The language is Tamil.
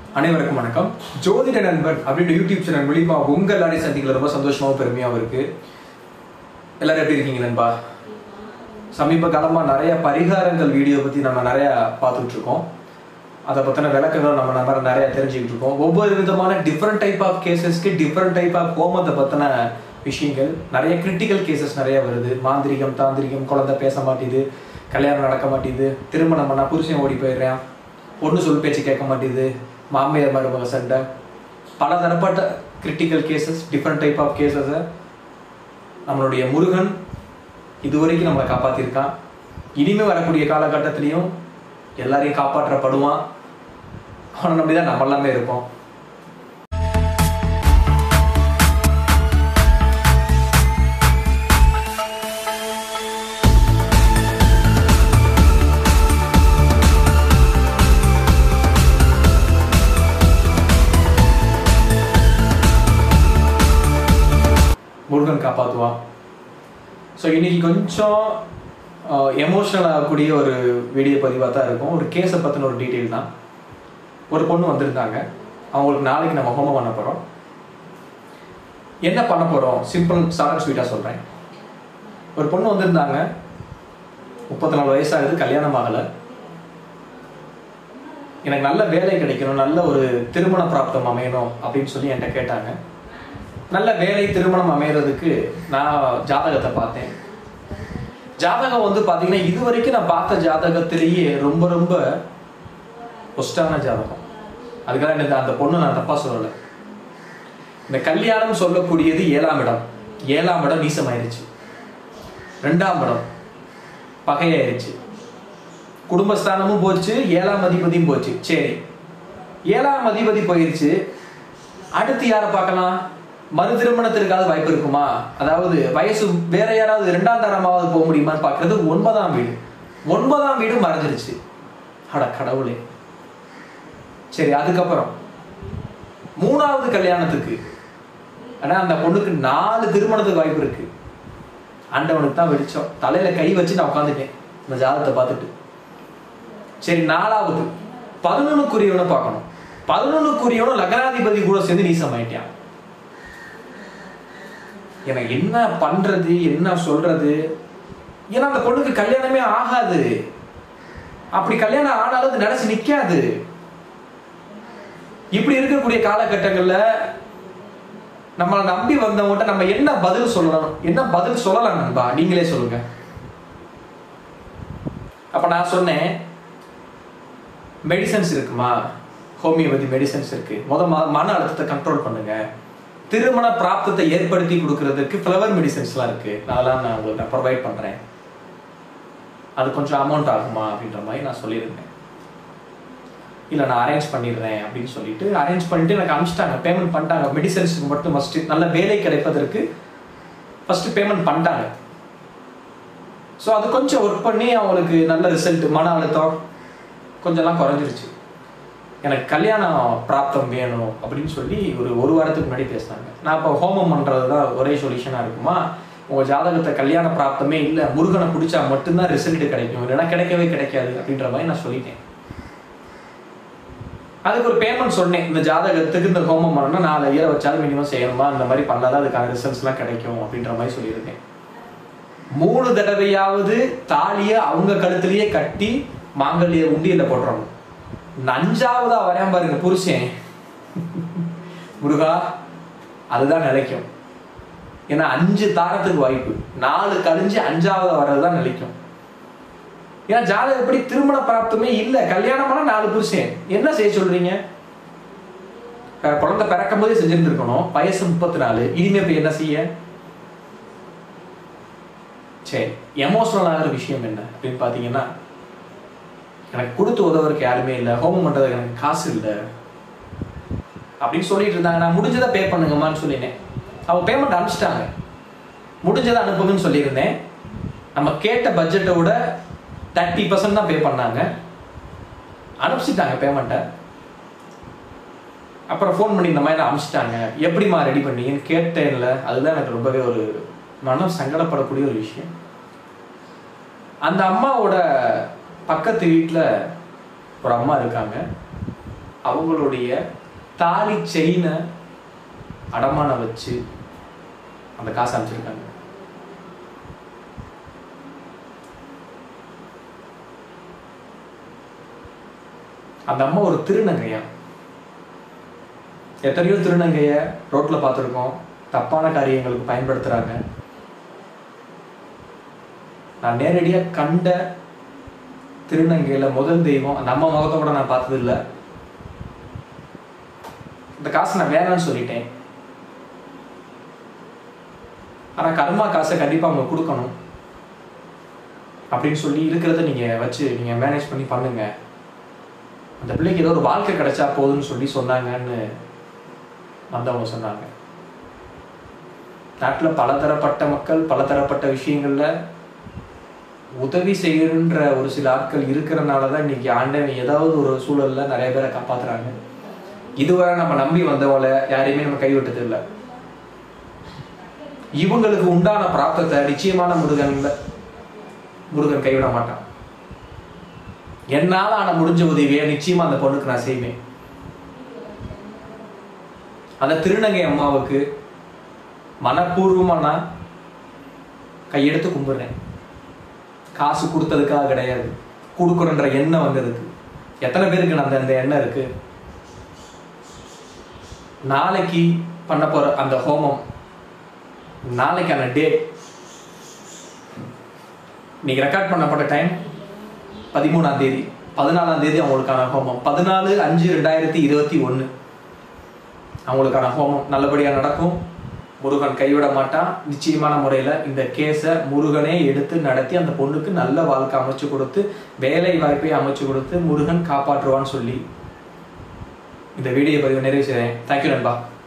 அனைவருக்கும் வணக்கம் ஜோதிட நண்பன் அப்படின்ற யூடியூப் சேனல் மூலியமா உங்க எல்லாரையும் சந்திக்கல ரொம்ப சந்தோஷமாவும் பெருமையாவும் இருக்கு எல்லாரும் எப்படி இருக்கீங்க நண்பா சமீப காலமா நிறைய பரிகாரங்கள் வீடியோ பத்தி நம்ம நிறைய பார்த்துட்டு இருக்கோம் அதை பத்தின விளக்கங்கள் நம்ம நம்ம நிறைய தெரிஞ்சுக்கிட்டு இருக்கோம் ஒவ்வொரு விதமான டிஃப்ரெண்ட் டைப் ஆஃப் கேசஸ்க்கு டிஃப்ரெண்ட் டைப் ஆஃப் ஹோமத்தை பத்தின விஷயங்கள் நிறைய கிரிட்டிக்கல் கேசஸ் நிறைய வருது மாந்திரிகம் தாந்திரிகம் குழந்தை பேச மாட்டேது கல்யாணம் நடக்க மாட்டேது திருமணம் பண்ணா புருஷன் ஓடி போயிடுறான் பொண்ணு சொல் பேச்சு கேட்க மாட்டேது மாமியார் மருமக சண்டை பல தரப்பட்ட critical cases different type of கேசஸை நம்மளுடைய முருகன் இதுவரைக்கும் நம்மளை காப்பாத்திருக்கான் இனிமே வரக்கூடிய காலகட்டத்திலையும் எல்லாரையும் காப்பாற்றப்படுவான் அவனை நம்பி தான் நம்ம எல்லாமே இருப்போம் முருகன் காப்பாற்றுவான் ஸோ இன்னைக்கு கொஞ்சம் எமோஷனல் ஆகக்கூடிய ஒரு வீடியோ பதிவாக தான் இருக்கும் ஒரு கேஸை பற்றின ஒரு டீட்டெயில் தான் ஒரு பொண்ணு வந்திருந்தாங்க அவங்களுக்கு நாளைக்கு நம்ம ஹோமம் பண்ண போகிறோம் என்ன பண்ண போகிறோம் சிம்பிள் சாரன் ஸ்வீட்டாக சொல்கிறேன் ஒரு பொண்ணு வந்திருந்தாங்க முப்பத்தி நாலு வயசாகுது கல்யாணம் ஆகலை எனக்கு நல்ல வேலை கிடைக்கணும் நல்ல ஒரு திருமண பிராப்தம் அமையணும் அப்படின்னு சொல்லி என்கிட்ட கேட்டாங்க நல்ல வேலை திருமணம் அமையறதுக்கு நான் ஜாதகத்தை பார்த்தேன் ஜாதகம் வந்து பார்த்தீங்கன்னா இது வரைக்கும் நான் பார்த்த ஜாதகத்திலேயே ரொம்ப ரொம்ப ஒஸ்டான ஜாதகம் அதுக்காக எனக்கு அந்த பொண்ணு நான் தப்பா சொல்லலை இந்த கல்யாணம் சொல்லக்கூடியது ஏழாம் இடம் ஏழாம் இடம் நீசமாயிருச்சு ரெண்டாம் இடம் பகையாயிருச்சு குடும்பஸ்தானமும் போச்சு ஏழாம் அதிபதியும் போச்சு சரி ஏழாம் அதிபதி போயிருச்சு அடுத்து யாரை பார்க்கலாம் மறு திருமணத்திற்காவது வாய்ப்பு இருக்குமா அதாவது வயசு வேற யாராவது இரண்டாம் தரமாவது போக முடியுமான்னு பார்க்கறது ஒன்பதாம் வீடு ஒன்பதாம் வீடு மறைஞ்சிருச்சு அட கடவுளே சரி அதுக்கப்புறம் மூணாவது கல்யாணத்துக்கு ஆனா அந்த பொண்ணுக்கு நாலு திருமணத்துக்கு வாய்ப்பு இருக்கு ஆண்டவனுக்கு தான் வெளிச்சம் தலையில கை வச்சு நான் உட்காந்துட்டேன் இந்த ஜாதகத்தை பார்த்துட்டு சரி நாலாவது பதினொன்னுக்குரியவனை பார்க்கணும் பதினொன்னுக்குரியவனும் லக்னாதிபதி கூட சேர்ந்து நீசமாயிட்டான் எனக்கு என்ன பண்றது என்ன சொல்றது ஏன்னா அந்த பொண்ணுக்கு கல்யாணமே ஆகாது அப்படி கல்யாணம் ஆனாலும் அது நினைச்சு நிக்காது இப்படி இருக்கக்கூடிய காலகட்டங்கள்ல நம்மளை நம்பி வந்தவங்ககிட்ட நம்ம என்ன பதில் சொல்லலாம் என்ன பதில் சொல்லலாம் நண்பா நீங்களே சொல்லுங்க அப்ப நான் சொன்னேன் மெடிசன்ஸ் இருக்குமா ஹோமியோபதி மெடிசன்ஸ் இருக்கு முத மன அழுத்தத்தை கண்ட்ரோல் பண்ணுங்க திருமண பிராப்தத்தை ஏற்படுத்தி கொடுக்கறதுக்கு ஃப்ளவர் மெடிசன்ஸ்லாம் இருக்கு அதெல்லாம் நான் உங்களுக்கு நான் ப்ரொவைட் பண்றேன் அது கொஞ்சம் அமௌண்ட் ஆகுமா அப்படின்ற மாதிரி நான் சொல்லியிருந்தேன் இல்லை நான் அரேஞ்ச் பண்ணிடுறேன் அப்படின்னு சொல்லிட்டு அரேஞ்ச் பண்ணிட்டு எனக்கு அனுப்பிச்சிட்டாங்க பேமெண்ட் பண்ணிட்டாங்க மெடிசன்ஸுக்கு மட்டும் ஃபர்ஸ்ட் நல்ல வேலை கிடைப்பதற்கு ஃபர்ஸ்ட் பேமெண்ட் பண்ணிட்டாங்க ஸோ அது கொஞ்சம் ஒர்க் பண்ணி அவங்களுக்கு நல்ல ரிசல்ட் மன அழுத்தம் கொஞ்சம்லாம் குறைஞ்சிருச்சு எனக்கு கல்யாணம் பிராப்தம் வேணும் அப்படின்னு சொல்லி ஒரு ஒரு வாரத்துக்கு முன்னாடி பேசினாங்க நான் இப்போ ஹோமம் பண்ணுறது தான் ஒரே சொல்யூஷனாக இருக்குமா உங்கள் ஜாதகத்தை கல்யாண பிராப்தமே இல்லை முருகனை பிடிச்சா மட்டும்தான் ரிசல்ட் கிடைக்கும் இல்லைன்னா கிடைக்கவே கிடைக்காது அப்படின்ற மாதிரி நான் சொல்லிட்டேன் அதுக்கு ஒரு பேமெண்ட் சொன்னேன் இந்த ஜாதகத்துக்கு இந்த ஹோமம் பண்ணணும்னா நாலு ஐயரை வச்சாலும் மினிமம் செய்யணுமா இந்த மாதிரி பண்ணாதான் அதுக்கான ரிசல்ட்ஸ்லாம் கிடைக்கும் அப்படின்ற மாதிரி சொல்லியிருக்கேன் மூணு தடவையாவது தாலியை அவங்க கழுத்துலயே கட்டி மாங்கல்ய உண்டியல போடுறோம் நஞ்சாவதா வரேன் பாருங்க புருஷன் முருகா அதுதான் நிலைக்கும் ஏன்னா அஞ்சு தாரத்துக்கு வாய்ப்பு நாலு கழிஞ்சு அஞ்சாவது வர்றதுதான் நிலைக்கும் ஏன்னா ஜாதகம் எப்படி திருமண பிராப்தமே இல்ல கல்யாணம் பண்ண நாலு புருஷன் என்ன செய்ய சொல்றீங்க குழந்தை பிறக்கும் போதே செஞ்சுட்டு இருக்கணும் வயசு முப்பத்தி நாலு இனிமே இப்ப என்ன செய்ய சரி எமோஷனல் ஆகிற விஷயம் என்ன அப்படின்னு பாத்தீங்கன்னா எனக்கு கொடுத்து உதவுறதுக்கு யாருமே இல்லை ஹோமம் பண்றதுக்கு எனக்கு காசு இல்லை அப்படின்னு சொல்லிட்டு இருந்தாங்க நான் முடிஞ்சதை பே பண்ணுங்கம்மான்னு சொல்லினேன் அவங்க பேமெண்ட் அனுப்பிச்சிட்டாங்க முடிஞ்சதை அனுப்புங்கன்னு சொல்லியிருந்தேன் நம்ம கேட்ட பட்ஜெட்டை விட தேர்ட்டி பர்சன்ட் தான் பே பண்ணாங்க அனுப்பிச்சிட்டாங்க பேமெண்ட்டை அப்புறம் ஃபோன் பண்ணி இந்த மாதிரி அனுப்பிச்சிட்டாங்க எப்படிமா ரெடி பண்ணீங்கன்னு கேட்டேன்ல அதுதான் எனக்கு ரொம்பவே ஒரு மனம் சங்கடப்படக்கூடிய ஒரு விஷயம் அந்த அம்மாவோட பக்கத்து வீட்டில் ஒரு அம்மா இருக்காங்க அவங்களுடைய தாலி செயினை அடமானம் வச்சு அந்த காசை அனுப்பிச்சிருக்காங்க அந்த அம்மா ஒரு திருநங்கையா எத்தனையோ திருநங்கைய ரோட்ல பார்த்துருக்கோம் தப்பான காரியங்களுக்கு பயன்படுத்துறாங்க நான் நேரடியா கண்ட திருநங்கையில முதல் தெய்வம் அந்த அம்மா முகத்தை கூட நான் பார்த்தது இல்ல இந்த காசு நான் வேணாம்னு சொல்லிட்டேன் ஆனா கர்மா காசை கண்டிப்பா அவங்க கொடுக்கணும் அப்படின்னு சொல்லி இருக்கிறத நீங்க வச்சு நீங்க மேனேஜ் பண்ணி பண்ணுங்க அந்த பிள்ளைக்கு ஏதோ ஒரு வாழ்க்கை கிடைச்சா போதும்னு சொல்லி சொன்னாங்கன்னு வந்தவங்க சொன்னாங்க நாட்டில் பலதரப்பட்ட மக்கள் பலதரப்பட்ட விஷயங்கள்ல உதவி செய்யணுன்ற ஒரு சில ஆட்கள் இருக்கிறனால தான் இன்னைக்கு ஆண்டவன் ஏதாவது ஒரு சூழல்ல நிறைய பேரை காப்பாத்துறாங்க இதுவரை நம்ம நம்பி வந்தவங்கள யாரையுமே நம்ம கைவிட்டது இல்லை இவங்களுக்கு உண்டான பிராப்தத்தை நிச்சயமான முருகன் முருகன் கைவிட மாட்டான் என்னால ஆன முடிஞ்ச உதவியை நிச்சயமா அந்த பொண்ணுக்கு நான் செய்வேன் அந்த திருநங்கை அம்மாவுக்கு மனப்பூர்வமா நான் கையெடுத்து கும்பிடுறேன் காசு கொடுத்ததுக்காக கிடையாது கொடுக்கணுன்ற எண்ணம் வந்ததுக்கு எத்தனை பேருக்கு அந்த அந்த எண்ணம் இருக்கு நாளைக்கு பண்ண போற அந்த ஹோமம் நாளைக்கான டேட் இன்னைக்கு ரெக்கார்ட் பண்ணப்பட்ட டைம் பதிமூணாம் தேதி பதினாலாம் தேதி அவங்களுக்கான ஹோமம் பதினாலு அஞ்சு ரெண்டாயிரத்தி இருபத்தி ஒன்று அவங்களுக்கான ஹோமம் நல்லபடியாக நடக்கும் முருகன் கைவிட மாட்டான் நிச்சயமான முறையில் இந்த கேஸை முருகனே எடுத்து நடத்தி அந்த பொண்ணுக்கு நல்ல வாழ்க்கை அமைச்சு கொடுத்து வேலை வாய்ப்பை அமைச்சு கொடுத்து முருகன் காப்பாற்றுவான்னு சொல்லி இந்த வீடியோ பதிவு நிறைவு செய்கிறேன் தேங்க்யூ நண்பா